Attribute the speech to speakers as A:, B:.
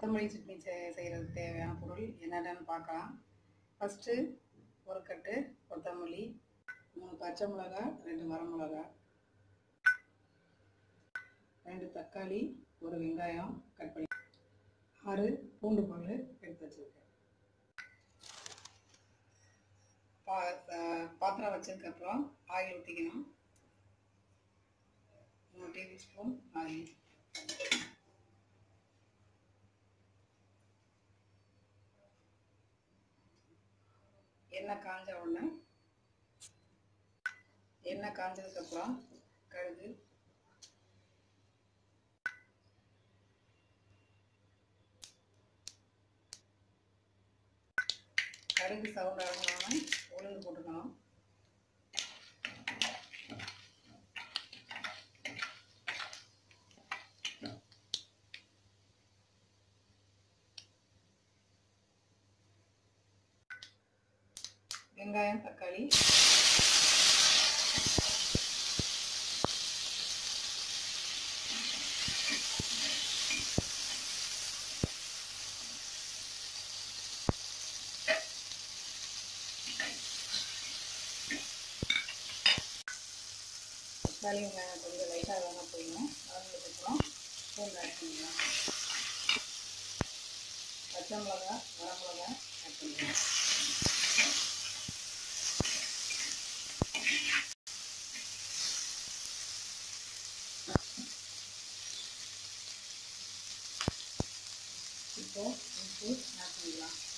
A: கொத்தமல்லி சட்னி செய் செய்கிறதுக்கு தேவையான பொருள் என்னென்னு பார்க்கலாம் ஃபஸ்ட்டு ஒரு கட்டு கொத்தமல்லி மூணு பச்சை மிளகா ரெண்டு வரமிளகா ரெண்டு தக்காளி ஒரு வெங்காயம் கட் பண்ணி ஆறு பூண்டு பல் எடுத்து வச்சுருக்கேன் பா ச- பாத்திரம் வச்சதுக்கப்புறம் ஆயில் ஊற்றிக்கணும் மூணு டேபிள் ஸ்பூன் ஆயில் எண்ணெய் காஞ்ச உடனே எண்ணெய் காஞ்சதுக்கப்புறம் கடுகு கடுகு சவுண்ட் ஆகணும்னா உளுந்து போட்டுக்கணும் வெங்காயம் தக்காளி தக்காளி வெங்காயம் கொஞ்சம் லைட்டாக வேணால் போயிடும் வதங்கினதுக்கப்புறம் பூண்டு ஆட் பண்ணிக்கலாம் பச்சை மிளகா வரமிளகா ஆட் பண்ணிக்கலாம் இப்போ உப்பு ஆட் பண்ணிக்கலாம்